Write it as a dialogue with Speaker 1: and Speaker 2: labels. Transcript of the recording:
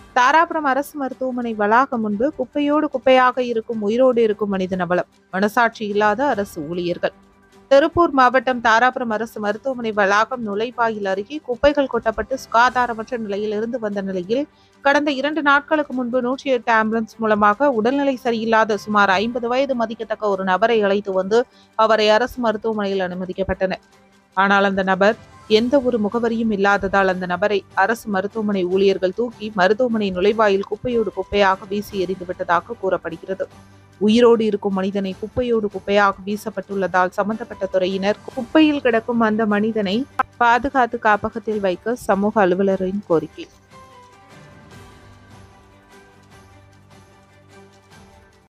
Speaker 1: தாராபுரம் அரசு மருத்துவமனை வளாகம் முன்பு குப்பையோடு குப்பையாக இருக்கும் உயிரோடு இருக்கும் மனித நபலம் மனசாட்சி இல்லாத அரசு ஊழியர்கள் திருப்பூர் மாவட்டம் தாராபுரம் அரசு மருத்துவமனை வளாகம் நுழைவாயில் அருகே குப்பைகள் கொட்டப்பட்டு சுகாதாரமற்ற நிலையில் இருந்து வந்த நிலையில் கடந்த இரண்டு நாட்களுக்கு முன்பு நூற்றி எட்டு ஆம்புலன்ஸ் மூலமாக உடல்நிலை சரியில்லாத சுமார் ஐம்பது வயது மதிக்கத்தக்க ஒரு நபரை அழைத்து வந்து அவரை அரசு மருத்துவமனையில் அனுமதிக்கப்பட்டனர் ஆனால் அந்த நபர் எந்த ஒரு முகவரியும் இல்லாததால் அந்த நபரை அரசு மருத்துவமனை ஊழியர்கள் தூக்கி மருத்துவமனை நுழைவாயில் குப்பையோடு குப்பையாக வீசி எறிந்து விட்டதாக கூறப்படுகிறது உயிரோடு இருக்கும் மனிதனை குப்பையோடு குப்பையாக வீசப்பட்டுள்ளதால் சம்பந்தப்பட்ட துறையினர் குப்பையில் கிடக்கும் அந்த மனிதனை பாதுகாத்து காப்பகத்தில் வைக்க சமூக அலுவலரின் கோரிக்கை